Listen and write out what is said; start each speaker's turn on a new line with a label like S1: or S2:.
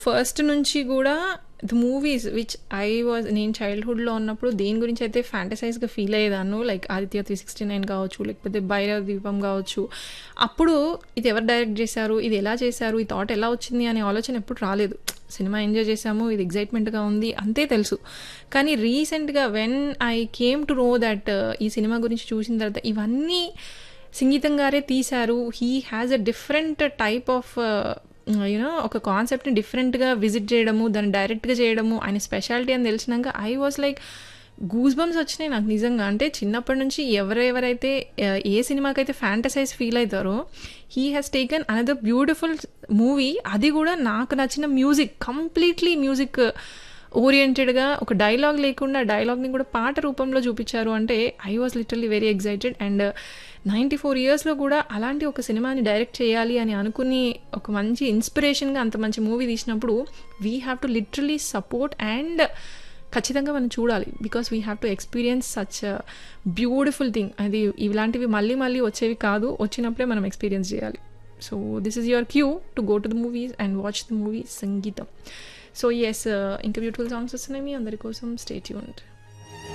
S1: First నుంచి గూడా the movies which I was నేను చైల్డ్‌హుడ్‌లో ఉన్నప్పుడు దేని గురించి అయితే ఫ్యాంటసైజ్‌గా ఫీల్ అయ్యేదాన్నో లైక్ 'ఆదిత్య 369' కావచ్చు, లేకపోతే 'భైరవ దీపం' కావచ్చు. అప్పుడు ఇది ఎవరు డైరెక్ట్ చేశారు? ఇది ఎలా చేశారు? ఈ థాట్ ఎలా వచ్చింది అనే ఆలోచన ఎప్పుడు రాలేదు. సినిమా ఎంజాయ్ చేశాము. ఇది ఎక్సైట్‌మెంట్‌గా ఉంది అంతే తెలుసు. కానీ రీసెంట్‌గా when I came to know that ఈ సినిమా గురించి చూసిన తర్వాత ఇవన్నీ సంగీతం గారే తీశారు. He has a different type of you know ఒక కాన్సెప్ట్‌ని డిఫరెంట్‌గా విజిట్ చేయడము, దాన్ని డైరెక్ట్‌గా చేయడము, ఆయన స్పెషాలిటీ అని తెలిసినాక I was like goose bumps వచ్చినాయి నాకు నిజంగా. అంటే చిన్నప్పటి నుంచి ఎవరెవరైతే ఆహ్, ఏ సినిమాకైతే ఫ్యాంటసైజ్ ఫీల్ అయితారో he has taken another beautiful movie అది కూడా నాకు నచ్చిన మ్యూజిక్ కంప్లీట్‌లీ మ్యూజిక్ ఓరియెంటెడ్‌గా ఒక డైలాగ్ లేకుండా డైలాగ్‌ని కూడా పాట రూపంలో చూపించారు అంటే I was literally very excited and 94 ఇయర్స్‌లో కూడా అలాంటి ఒక సినిమాని డైరెక్ట్ చేయాలి అని అనుకుని ఒక మంచి ఇన్స్పిరేషన్‌గా అంత మంచి మూవీ తీసినప్పుడు we have to literally support and ఖచ్చితంగా మనం చూడాలి. Because we have to experience such beautiful thing. అది ఇలాంటివి మళ్ళీ మళ్ళీ వచ్చేవి కాదు. వచ్చినప్పుడే మనం ఎక్స్‌పీరియన్స్ చేయాలి. So this is your cue to go to the movies and watch the movie Singeetam. So yes ఇంకా బ్యూటిఫుల్ సాంగ్స్ వస్తున్నాయి మీ అందరి కోసం స్టే ట్యూన్డ్.